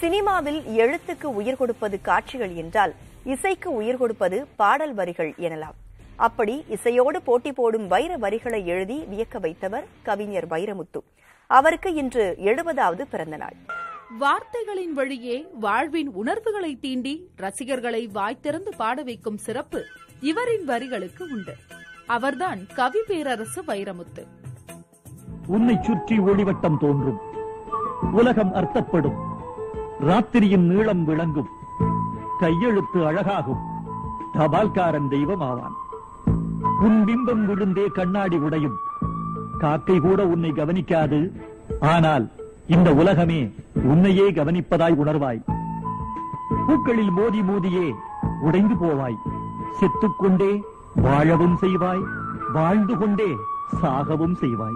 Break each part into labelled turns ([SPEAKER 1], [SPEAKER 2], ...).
[SPEAKER 1] சினிமாவில் எழுத்துக்கு உயிர் கொடுப்பது காட்சிகள் என்றால் இசைக்கு உயிர் கொடுப்பது பாடல் வரிகள் எனலாம் அப்படி இசையோடு போட்டி போடும் வைர வரிகளை எழுதி வியக்க வைத்தவர் கவிஞர் வைரமுத்து அவருக்கு இன்று எழுபதாவது பிறந்த நாள்
[SPEAKER 2] வார்த்தைகளின் வழியே வாழ்வின் உணர்வுகளை தீண்டி ரசிகர்களை வாய் திறந்து பாட வைக்கும் சிறப்பு இவரின் வரிகளுக்கு உண்டு அவர்தான் கவி பேரரசு வைரமுத்து
[SPEAKER 3] உன்னை சுற்றி ஒளிவட்டம் தோன்றும் உலகம் அர்த்தப்படும் ராத்திரியின் நீளம் விளங்கும் கையெழுத்து அழகாகும் தபால்காரன் தெய்வம் ஆவான் உன் பிம்பம் விழுந்தே கண்ணாடி உடையும் காக்கை கூட உன்னை கவனிக்காது ஆனால் இந்த உலகமே உன்னையே கவனிப்பதாய் உணர்வாய் பூக்களில் மோதி மோதியே உடைந்து போவாய் செத்துக்கொண்டே வாழவும் செய்வாய் வாழ்ந்து கொண்டே சாகவும் செய்வாய்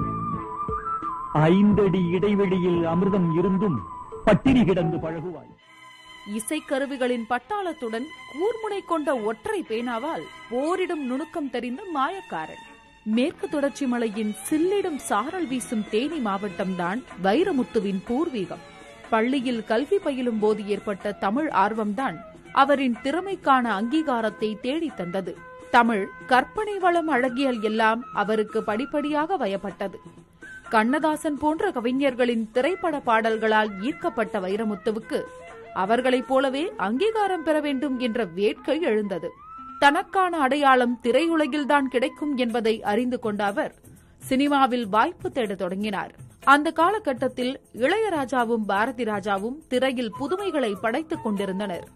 [SPEAKER 3] ஐந்தடி இடைவெளியில் அமிர்தம் இருந்தும் பட்டினி கிடந்து பழகுவாய்
[SPEAKER 2] இசைக்கருவிகளின் பட்டாளத்துடன் கூர்முனை கொண்ட ஒற்றை பேனாவால் போரிடும் நுணுக்கம் தெரிந்த மாயக்காரன் மேற்கு தொடர்ச்சி மலையின் சில்லிடும் சாரல் வீசும் தேனி மாவட்டம்தான் வைரமுத்துவின் பூர்வீகம் பள்ளியில் கல்வி பயிலும் போது ஏற்பட்ட தமிழ் ஆர்வம்தான் அவரின் திறமைக்கான அங்கீகாரத்தை தேடித் தந்தது தமிழ் கற்பனை வளம் அழகியல் எல்லாம் அவருக்கு படிப்படியாக வயப்பட்டது கண்ணதாசன் போன்ற கவிஞர்களின் திரைப்பட பாடல்களால் ஈர்க்கப்பட்ட வைரமுத்துவுக்கு அவர்களைப் போலவே அங்கீகாரம் பெற வேண்டும் என்ற வேட்கை எழுந்தது தனக்கான அடையாளம் திரையுலகில்தான் கிடைக்கும் என்பதை அறிந்து கொண்ட அவர் சினிமாவில் வாய்ப்பு தேடத் தொடங்கினார் அந்த காலகட்டத்தில் இளையராஜாவும் பாரதி ராஜாவும் திரையில் புதுமைகளை படைத்துக் கொண்டிருந்தனர்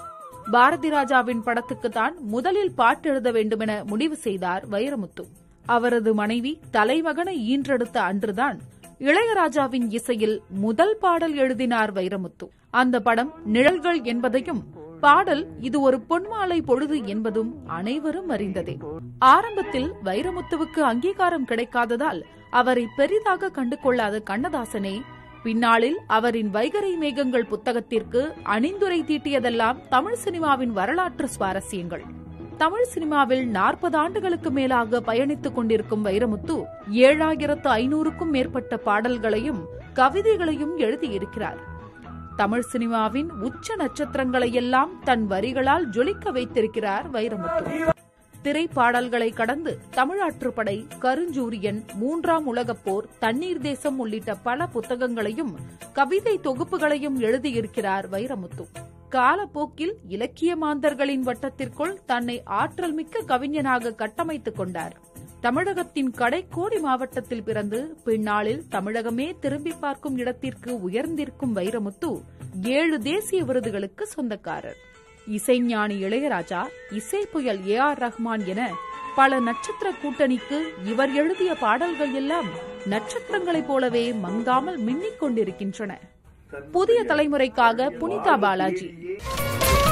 [SPEAKER 2] பாரதி ராஜாவின் படத்துக்குத்தான் முதலில் பாட்டு எழுத வேண்டுமென முடிவு செய்தார் வைரமுத்து அவரது மனைவி தலைமகனை ஈன்றெடுத்த அன்றுதான் இளையராஜாவின் இசையில் முதல் பாடல் எழுதினார் வைரமுத்து அந்த படம் நிழல்கள் என்பதையும் பாடல் இது ஒரு பொன்மாலை பொழுது என்பதும் அனைவரும் அறிந்ததே ஆரம்பத்தில் வைரமுத்துவுக்கு அங்கீகாரம் கிடைக்காததால் அவரை பெரிதாக கண்டு கொள்ளாத கண்ணதாசனே பின்னாளில் அவரின் வைகரை மேகங்கள் புத்தகத்திற்கு அணிந்துரை தீட்டியதெல்லாம் தமிழ் சினிமாவின் வரலாற்று சுவாரஸ்யங்கள் தமிழ் சினிமாவில் நாற்பது ஆண்டுகளுக்கு மேலாக பயணித்துக் கொண்டிருக்கும் வைரமுத்து ஏழாயிரத்து ஐநூறுக்கும் மேற்பட்ட பாடல்களையும் கவிதைகளையும் எழுதியிருக்கிறார் தமிழ் சினிமாவின் உச்ச நட்சத்திரங்களை எல்லாம் தன் வரிகளால் ஜொலிக்க வைத்திருக்கிறார் வைரமுத்து திரைப்பாடல்களை கடந்து தமிழாற்றுப்படை கருஞ்சூரியன் மூன்றாம் உலகப் போர் தண்ணீர் தேசம் உள்ளிட்ட பல புத்தகங்களையும் கவிதை தொகுப்புகளையும் எழுதியிருக்கிறார் வைரமுத்து காலப்போக்கில் இலக்கிய மாந்தர்களின் வட்டத்திற்குள் தன்னை ஆற்றல் மிக்க கவிஞனாக கட்டமைத்துக் கொண்டார் தமிழகத்தின் கடைக்கோடி மாவட்டத்தில் பிறந்து பின்னாளில் தமிழகமே திரும்பி பார்க்கும் இடத்திற்கு உயர்ந்திருக்கும் வைரமுத்து ஏழு தேசிய விருதுகளுக்கு சொந்தக்காரர் இசைஞானி இளையராஜா இசை புயல் ஏ ஆர் ரஹ்மான் என பல நட்சத்திர கூட்டணிக்கு இவர் எழுதிய பாடல்கள் எல்லாம் நட்சத்திரங்களைப் போலவே மங்காமல் மின்னிக் கொண்டிருக்கின்றன புதிய தலைமுறைக்காக புனிதா பாலாஜி